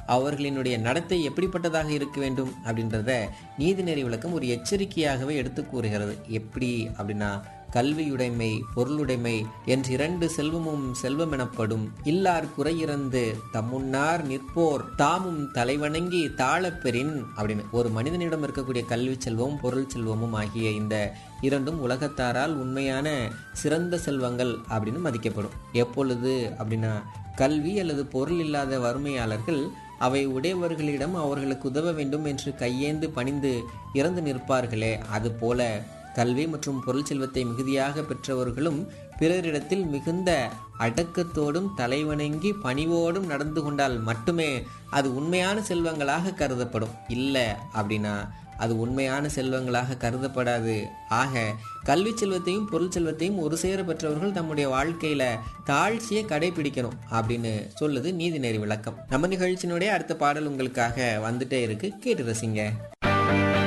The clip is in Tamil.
அவர்களினுடைய நடத்தை எப்படிப்பட்டதாக இருக்க வேண்டும் அப்படின்றத நீதிநெறி விளக்கம் ஒரு எச்சரிக்கையாகவே எடுத்து கூறுகிறது எப்படி அப்படின்னா கல்வியுடைமை பொருளுடைமை என்ற இரண்டு செல்வமும் செல்வம் எனப்படும் இல்லார் குறையிறந்து தம்முன்னார் நிற்போர் தாமும் தலைவணங்கி தாழப்பெறின் அப்படின்னு ஒரு மனிதனிடம் இருக்கக்கூடிய கல்வி செல்வமும் பொருள் செல்வமும் ஆகிய இந்த இரண்டும் உலகத்தாரால் உண்மையான சிறந்த செல்வங்கள் அப்படின்னு மதிக்கப்படும் எப்பொழுது அப்படின்னா கல்வி அல்லது பொருள் இல்லாத வறுமையாளர்கள் அவை உடையவர்களிடம் அவர்களுக்கு உதவ வேண்டும் என்று கையேந்து பணிந்து இறந்து நிற்பார்களே அதுபோல கல்வி மற்றும் பொருள் செல்வத்தை மிகுதியாக பெற்றவர்களும் பிறரிடத்தில் மிகுந்த அடக்கத்தோடும் தலைவணங்கி பணிவோடும் நடந்து கொண்டால் மட்டுமே அது உண்மையான செல்வங்களாக கருதப்படும் இல்லை அப்படின்னா அது உண்மையான செல்வங்களாக கருதப்படாது ஆக கல்வி செல்வத்தையும் பொருள் செல்வத்தையும் ஒரு சேர பெற்றவர்கள் தம்முடைய வாழ்க்கையில தாழ்ச்சியை கடைபிடிக்கணும் அப்படின்னு சொல்லுது நீதிநெறி விளக்கம் நம்ம நிகழ்ச்சியினுடைய அடுத்த பாடல் உங்களுக்காக வந்துட்டே இருக்கு கேட்டு ரசிங்க